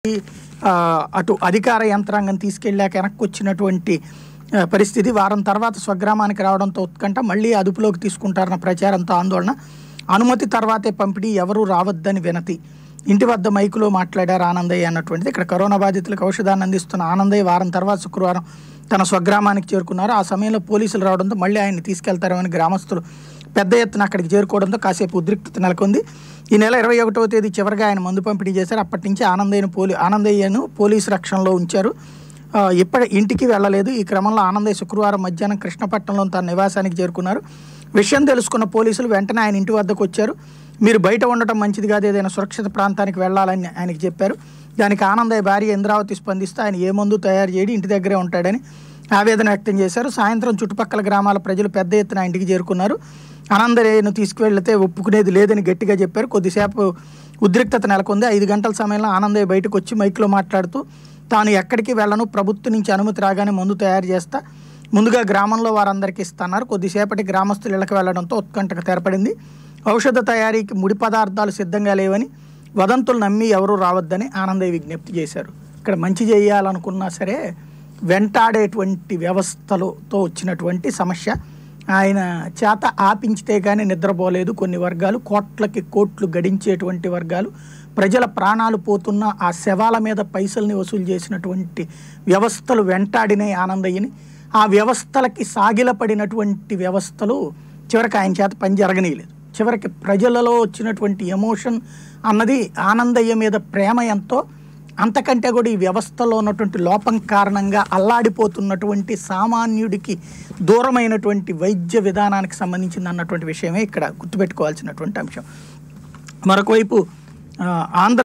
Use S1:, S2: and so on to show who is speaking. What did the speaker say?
S1: ఆ, అటు అధికార యంత్రాంగం తీసుకెళ్ళాక వెనక్కి వచ్చినటువంటి ఆ, పరిస్థితి వారం తర్వాత స్వగ్రామానికి రావడంతో ఉత్కంఠ మళ్ళీ అదుపులోకి తీసుకుంటారన్న ప్రచారంతో ఆందోళన అనుమతి తర్వాతే పంపిణీ ఎవరూ రావద్దని వినతి ఇంటి వద్ద మైకులో మాట్లాడారు ఆనందయ్య అన్నటువంటిది ఇక్కడ కరోనా బాధితులకు ఔషధాన్ని అందిస్తున్న ఆనందయ్య వారం తర్వాత శుక్రవారం తన స్వగ్రామానికి చేరుకున్నారు ఆ సమయంలో పోలీసులు రావడంతో మళ్ళీ ఆయన్ని తీసుకెళ్తారని గ్రామస్తులు పెద్ద ఎత్తున అక్కడికి చేరుకోవడంతో కాసేపు ఉద్రిక్తత నెలకొంది ఈ నెల ఇరవై ఒకటవ తేదీ చివరిగా ఆయన మందు పంపిణీ చేశారు అప్పటి నుంచి ఆనందయ్యను పోలీ ఆనందయ్యను పోలీసు రక్షణలో ఉంచారు ఆ, ఇప్పటి ఇంటికి వెళ్ళలేదు ఈ క్రమంలో ఆనందయ్య శుక్రవారం మధ్యాహ్నం కృష్ణపట్నంలో తన నివాసానికి చేరుకున్నారు విషయం తెలుసుకున్న పోలీసులు వెంటనే ఆయన ఇంటి వద్దకు వచ్చారు మీరు బయట ఉండటం మంచిది కాదు ఏదైనా సురక్షిత ప్రాంతానికి వెళ్ళాలని ఆయనకి చెప్పారు దానికి ఆనందయ్య భార్య ఇంద్రావతి స్పందిస్తే ఆయన ఏ మందు తయారు చేయడి ఇంటి దగ్గరే ఉంటాడని ఆవేదన వ్యక్తం చేశారు సాయంత్రం చుట్టుపక్కల గ్రామాల ప్రజలు పెద్ద ఎత్తున ఆ ఇంటికి చేరుకున్నారు ఆనందయ్యను తీసుకువెళ్తే ఒప్పుకునేది లేదని గట్టిగా చెప్పారు కొద్దిసేపు ఉద్రిక్తత నెలకొంది ఐదు గంటల సమయంలో ఆనందయ్య బయటకు వచ్చి మైక్లో మాట్లాడుతూ తాను ఎక్కడికి వెళ్ళను ప్రభుత్వం నుంచి అనుమతి రాగానే మందు తయారు చేస్తా ముందుగా గ్రామంలో వారందరికీ ఇస్తున్నారు కొద్దిసేపటి గ్రామస్తులు ఇళ్ళకి వెళ్లడంతో ఉత్కంఠకు తెరపడింది ఔషధ తయారీకి ముడి పదార్థాలు సిద్ధంగా లేవని వదంతులు నమ్మి ఎవరూ రావద్దని ఆనందయ్య విజ్ఞప్తి చేశారు ఇక్కడ మంచి చేయాలనుకున్నా సరే వెంటాడేటువంటి వ్యవస్థలతో వచ్చినటువంటి సమస్య ఆయన చేత ఆపించితే కానీ నిద్రపోలేదు కొన్ని వర్గాలు కోట్లకి కోట్లు గడించేటువంటి వర్గాలు ప్రజల ప్రాణాలు పోతున్న ఆ శవాల మీద పైసల్ని వసూలు చేసినటువంటి వ్యవస్థలు వెంటాడినాయి ఆనందయ్యని ఆ వ్యవస్థలకి సాగిలపడినటువంటి వ్యవస్థలు చివరికి ఆయన చేత పని జరగనీయలేదు చివరికి ప్రజలలో వచ్చినటువంటి ఎమోషన్ అన్నది ఆనందయ్య మీద ప్రేమ ఎంతో అంతకంటే కూడా ఈ వ్యవస్థలో ఉన్నటువంటి లోపం కారణంగా అల్లాడిపోతున్నటువంటి సామాన్యుడికి దూరమైనటువంటి వైద్య విధానానికి సంబంధించింది అన్నటువంటి విషయమే ఇక్కడ గుర్తుపెట్టుకోవాల్సినటువంటి అంశం మరొక వైపు ఆ, ఆంధ్ర